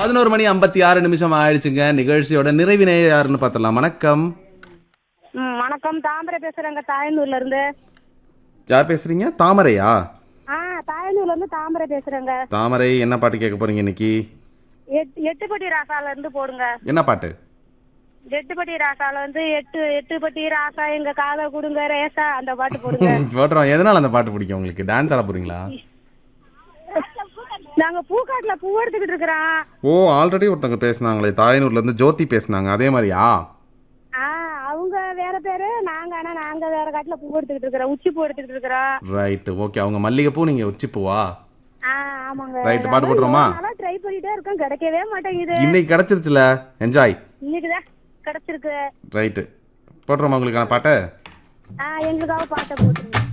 பதினோரு மணி ஐம்பத்தி ஆறு நிமிஷம் ஆயிடுச்சுங்க நிகழ்ச்சியோட நிறைவினை யாருன்னு பார்த்தலாம் வணக்கம் ம் வணக்கம் தாமரை பேசுறேங்க தாயனூர்ல இருந்து யார் பேசுறீங்க தாமரையா ஆ தாயனூர்ல இருந்து தாமரை பேசுறேங்க தாமரை என்ன பாட்டு கேட்க போறீங்க இன்னைக்கு எட் எட்டுப்பட்டி ராசால இருந்து போடுங்க என்ன பாட்டு எட்டுப்பட்டி ராசால வந்து எட்டு எட்டுப்பட்டி ராசா எங்க காதை கொடுங்க ரேசா அந்த பாட்டு போடுங்க போட்டுறோம் எதனால அந்த பாட்டு பிடிக்கும் உங்களுக்கு டான்ஸ் ஆட போறீங்களா நாங்க பூக்காட்டுல பூ எடுத்துக்கிட்டு இருக்கிறோம் ஓ ஆல்ரெடி ஒருத்தவங்க பேசுனாங்களே தாயனூர்ல இருந்து ஜோதி பேசுனாங்க அதே மாதிரியா ஆ அவங்க வேற பேரு நாங்க ஆனா நாங்க வேற காட்டுல பூ எடுத்துக்கிட்டு இருக்கிறோம் உச்சி பூ எடுத்துக்கிட்டு இருக்கிறோம் ரைட் ஓகே அவங்க மல்லிகைப்பூ நீங்க வச்சுப்பூவா ஆ ஆமாங்க Right, பாட்டு போட்டுருவோமா? நல்லா ட்ரை பண்ணிட்டே இருக்கோம் கிடைக்கவே மாட்டேங்குது இன்னைக்கு கிடைச்சிருச்சுல என்ஜாய் இன்னைக்குதான் கிடைச்சிருக்கு ரைட்டு போட்டுருமா உங்களுக்கான பாட்டை ஆ எங்களுக்காக பாட்டை போட்டுருங்க